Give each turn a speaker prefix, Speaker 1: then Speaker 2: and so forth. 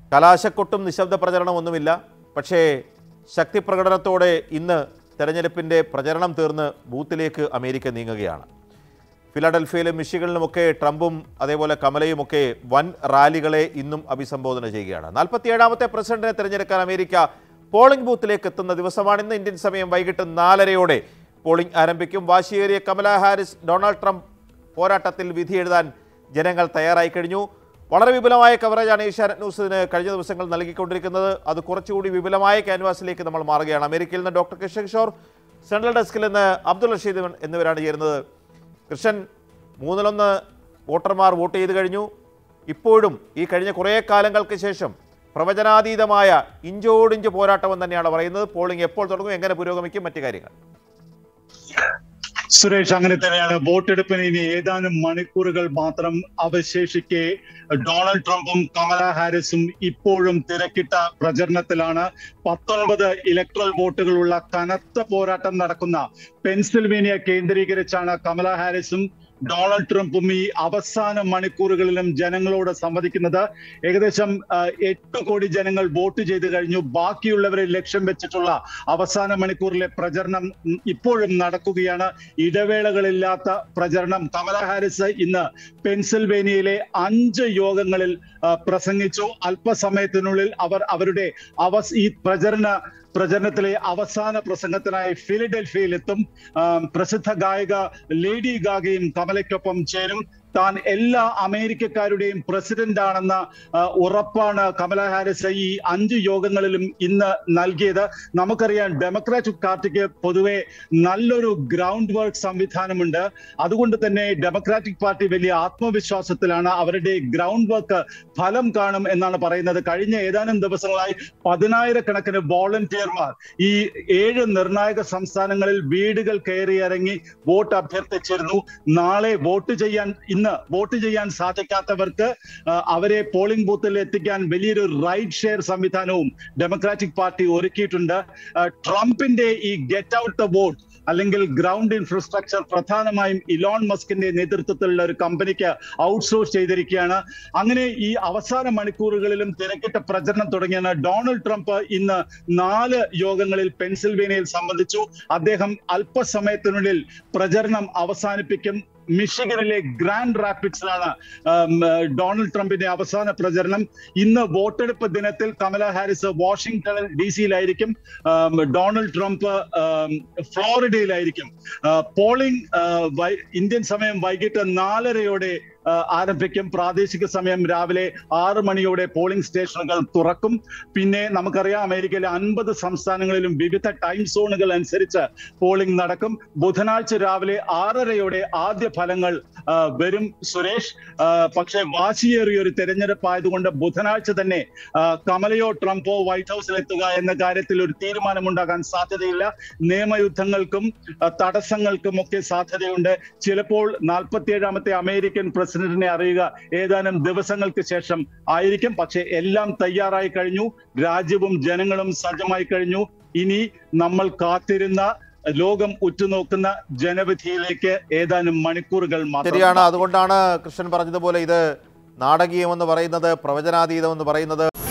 Speaker 1: കലാശക്കൊട്ടും നിശബ്ദ പ്രചരണമൊന്നുമില്ല പക്ഷേ ശക്തി പ്രകടനത്തോടെ ഇന്ന് തെരഞ്ഞെടുപ്പിൻ്റെ പ്രചരണം തീർന്ന് ബൂത്തിലേക്ക് അമേരിക്ക നീങ്ങുകയാണ് ഫിലാഡൽഫിയയിലും മിഷിഗണിലുമൊക്കെ ട്രംപും അതേപോലെ കമലയുമൊക്കെ വൻ റാലികളെ ഇന്നും അഭിസംബോധന ചെയ്യുകയാണ് നാൽപ്പത്തിയേഴാമത്തെ പ്രസിഡന്റിനെ തിരഞ്ഞെടുക്കാൻ അമേരിക്ക പോളിംഗ് ബൂത്തിലേക്ക് എത്തുന്ന ദിവസമാണിന്ന് ഇന്ത്യൻ സമയം വൈകിട്ട് നാലരയോടെ പോളിംഗ് ആരംഭിക്കും വാശിയേറിയ കമല ഹാരിസ് ഡൊണാൾഡ് ട്രംപ് പോരാട്ടത്തിൽ വിധി എഴുതാൻ ജനങ്ങൾ തയ്യാറായി കഴിഞ്ഞു വളരെ വിപുലമായ കവറേജാണ് ഏഷ്യാനെറ്റ് ന്യൂസിന് കഴിഞ്ഞ ദിവസങ്ങൾ നൽകിക്കൊണ്ടിരിക്കുന്നത് അത് കുറച്ചുകൂടി വിപുലമായ ക്യാൻവാസിലേക്ക് നമ്മൾ മാറുകയാണ് അമേരിക്കയിൽ നിന്ന് ഡോക്ടർ കൃഷ്ണ കിഷോർ സെൻട്രൽ ഡെസ്കിൽ നിന്ന് അബ്ദുൾ റഷീദ് എന്നിവരാണ് ചേരുന്നത് കൃഷ്ണൻ മൂന്നിലൊന്ന് വോട്ടർമാർ വോട്ട് ചെയ്ത് കഴിഞ്ഞു ഇപ്പോഴും ഈ കഴിഞ്ഞ കുറേ കാലങ്ങൾക്ക് ശേഷം പ്രവചനാതീതമായ ഇഞ്ചോടിഞ്ച് പോരാട്ടം തന്നെയാണ് പറയുന്നത് പോളിംഗ് എപ്പോൾ തുടങ്ങും എങ്ങനെ പുരോഗമിക്കും മറ്റു കാര്യങ്ങൾ
Speaker 2: സുരേഷ് അങ്ങനെ തന്നെയാണ് വോട്ടെടുപ്പിന് ഇനി ഏതാനും മണിക്കൂറുകൾ മാത്രം അവശേഷിക്കെ ഡൊണാൾഡ് ട്രംപും കമല ഹാരിസും ഇപ്പോഴും തിരക്കിട്ട പ്രചരണത്തിലാണ് പത്തൊൻപത് ഇലക്ട്രൽ വോട്ടുകളുള്ള കനത്ത പോരാട്ടം നടക്കുന്ന പെൻസിൽവേനിയ കേന്ദ്രീകരിച്ചാണ് കമല ഹാരിസും ഡൊണാൾഡ് ട്രംപും ഈ അവസാന മണിക്കൂറുകളിലും ജനങ്ങളോട് സംവദിക്കുന്നത് ഏകദേശം ആ, എട്ട് കോടി ജനങ്ങൾ വോട്ട് ചെയ്ത് കഴിഞ്ഞു ബാക്കിയുള്ളവരെ ലക്ഷ്യം വെച്ചിട്ടുള്ള അവസാന മണിക്കൂറിലെ പ്രചരണം ഉം, ഇപ്പോഴും നടക്കുകയാണ് ഇടവേളകളില്ലാത്ത പ്രചരണം കമല ഹാരിസ് ഇന്ന് പെൻസിൽവേനിയയിലെ അഞ്ച് യോഗങ്ങളിൽ ആ, പ്രസംഗിച്ചു അല്പസമയത്തിനുള്ളിൽ അവർ അവരുടെ അവസ് ഈ പ്രചരണ പ്രചരണത്തിലെ അവസാന പ്രസംഗത്തിനായി ഫിലഡൽഫിയയിൽ എത്തും ആം, പ്രസിദ്ധ ഗായിക ലേഡി ഗാഗയും കമലയ്ക്കൊപ്പം ചേരും താൻ എല്ലാ അമേരിക്കക്കാരുടെയും പ്രസിഡന്റ് ആണെന്ന ആ, ഉറപ്പാണ് കമല ഹാരിസ് ഈ അഞ്ച് യോഗങ്ങളിലും ഇന്ന് നൽകിയത് നമുക്കറിയാം ഡെമോക്രാറ്റിക് പാർട്ടിക്ക് പൊതുവെ നല്ലൊരു ഗ്രൗണ്ട് വർക്ക് സംവിധാനമുണ്ട് അതുകൊണ്ട് തന്നെ ഡെമോക്രാറ്റിക് പാർട്ടി വലിയ ആത്മവിശ്വാസത്തിലാണ് അവരുടെ ഗ്രൗണ്ട് വർക്ക് ഫലം കാണും എന്നാണ് പറയുന്നത് കഴിഞ്ഞ ഏതാനും ദിവസങ്ങളായി പതിനായിരക്കണക്കിന് വോളണ്ടിയർമാർ ഈ ഏഴ് നിർണായക സംസ്ഥാനങ്ങളിൽ വീടുകൾ കയറി ഇറങ്ങി വോട്ട് അഭ്യർത്ഥിച്ചിരുന്നു നാളെ വോട്ട് ചെയ്യാൻ ഇന്ന് വോട്ട് ചെയ്യാൻ സാധിക്കാത്തവർക്ക് ആ, അവരെ പോളിംഗ് ബൂത്തിൽ എത്തിക്കാൻ വലിയൊരു റൈഡ് ഷെയർ സംവിധാനവും ഡെമോക്രാറ്റിക് പാർട്ടി ഒരുക്കിയിട്ടുണ്ട് ആ, ട്രംപിന്റെ ഈ ഗെറ്റ് ഔട്ട് ദ വോട്ട് അല്ലെങ്കിൽ ഗ്രൗണ്ട് ഇൻഫ്രാസ്ട്രക്ചർ പ്രധാനമായും ഇലോൺ മസ്കിന്റെ നേതൃത്വത്തിലുള്ള ഒരു കമ്പനിക്ക് ഔട്ട്സോഴ്സ് ചെയ്തിരിക്കുകയാണ് അങ്ങനെ ഈ അവസാന മണിക്കൂറുകളിലും തിരക്കിട്ട പ്രചരണം തുടങ്ങിയാണ് ഡൊണാൾഡ് ട്രംപ് ഇന്ന് നാല് യോഗങ്ങളിൽ പെൻസിൽവേനിയയിൽ സംബന്ധിച്ചു അദ്ദേഹം അല്പസമയത്തിനുള്ളിൽ പ്രചരണം അവസാനിപ്പിക്കും മിഷിഗനിലെ ഗ്രാൻഡ് റാപ്പിഡ്സിലാണ് ആം, ഏഹ്, ഡൊണാൾഡ് ട്രംപിന്റെ അവസാന പ്രചരണം ഇന്ന് വോട്ടെടുപ്പ് ദിനത്തിൽ കമല ഹാരിസ് വാഷിംഗ്ടൺ ഡി സിയിലായിരിക്കും ആം, ഡൊണാൾഡ് ട്രംപ് ആം, ഫ്ലോറിഡയിലായിരിക്കും ആ, പോളിംഗ് ആ, വൈ- ഇന്ത്യൻ സമയം വൈകിട്ട് നാലരയോടെ ആ, ആരംഭിക്കും പ്രാദേശിക സമയം രാവിലെ ആറ് മണിയോടെ പോളിംഗ് സ്റ്റേഷനുകൾ തുറക്കും പിന്നെ നമുക്കറിയാം അമേരിക്കയിലെ അൻപത് സംസ്ഥാനങ്ങളിലും വിവിധ ടൈം സോണുകൾ അനുസരിച്ച് പോളിംഗ് നടക്കും ബുധനാഴ്ച രാവിലെ ആറരയോടെ ആദ്യ ഫലങ്ങൾ ആ, വരും സുരേഷ് ആ, പക്ഷേ വാശിയേറിയ ഒരു തെരഞ്ഞെടുപ്പ് ആയതുകൊണ്ട് ബുധനാഴ്ച തന്നെ ആ, കമലയോ ട്രംപോ വൈറ്റ് ഹൗസിൽ എത്തുക എന്ന കാര്യത്തിൽ ഒരു തീരുമാനമുണ്ടാകാൻ സാധ്യതയില്ല നിയമയുദ്ധങ്ങൾക്കും ആ, തടസ്സങ്ങൾക്കും ഒക്കെ സാധ്യതയുണ്ട് ചിലപ്പോൾ നാൽപ്പത്തിയേഴാമത്തെ അമേരിക്കൻ പ്രസിഡന്റിനെ അറിയുക ഏതാനും ദിവസങ്ങൾക്ക് ശേഷം ആയിരിക്കും പക്ഷെ എല്ലാം തയ്യാറായി കഴിഞ്ഞു രാജ്യവും ജനങ്ങളും സജ്ജമായി കഴിഞ്ഞു ഇനി നമ്മൾ കാത്തിരുന്ന ലോകം ഉറ്റുനോക്കുന്ന ജനവിധിയിലേക്ക് ഏതാനും മണിക്കൂറുകൾ മാത്രം
Speaker 1: ശരിയാണ് അതുകൊണ്ടാണ് കൃഷ്ണൻ പറഞ്ഞതുപോലെ ഇത് നാടകീയമെന്ന് പറയുന്നത് പ്രവചനാതീതമെന്ന് പറയുന്നത്